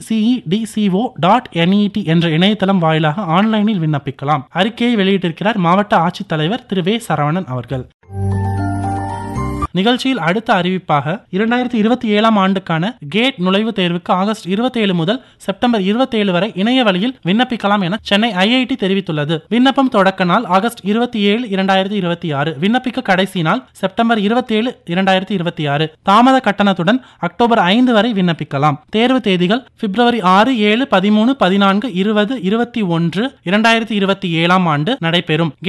சிஇடிசிஓ dot NED என்ற இணையதளம் வாயிலாக ஆன்லைனில் விண்ணப்பிக்கலாம் அறிக்கையை வெளியிட்டிருக்கிறார் மாவட்ட ஆட்சித்தலைவர் திரு வே சரவணன் அவர்கள் நிகழ்ச்சியில் அடுத்த அறிவிப்பாக இரண்டாயிரத்தி இருபத்தி ஏழாம் ஆண்டுக்கான கேட் நுழைவுத் தேர்வுக்கு ஆகஸ்ட் 27 முதல் செப்டம்பர் 27 வரை இணைய வழியில் விண்ணப்பிக்கலாம் என சென்னை ஐஐடி தெரிவித்துள்ளது விண்ணப்பம் தொடக்க நாள் ஆகஸ்ட் இருபத்தி ஏழு இரண்டாயிரத்தி இருபத்தி ஆறு விண்ணப்பிக்க கடைசி நாள் செப்டம்பர் 27 இரண்டாயிரத்தி இருபத்தி ஆறு தாமத கட்டணத்துடன் அக்டோபர் ஐந்து வரை விண்ணப்பிக்கலாம் தேர்வு தேதிகள் பிப்ரவரி ஆறு ஏழு பதிமூணு பதினான்கு இருபது இருபத்தி ஒன்று இரண்டாயிரத்தி இருபத்தி ஏழாம் ஆண்டு நடைபெறும்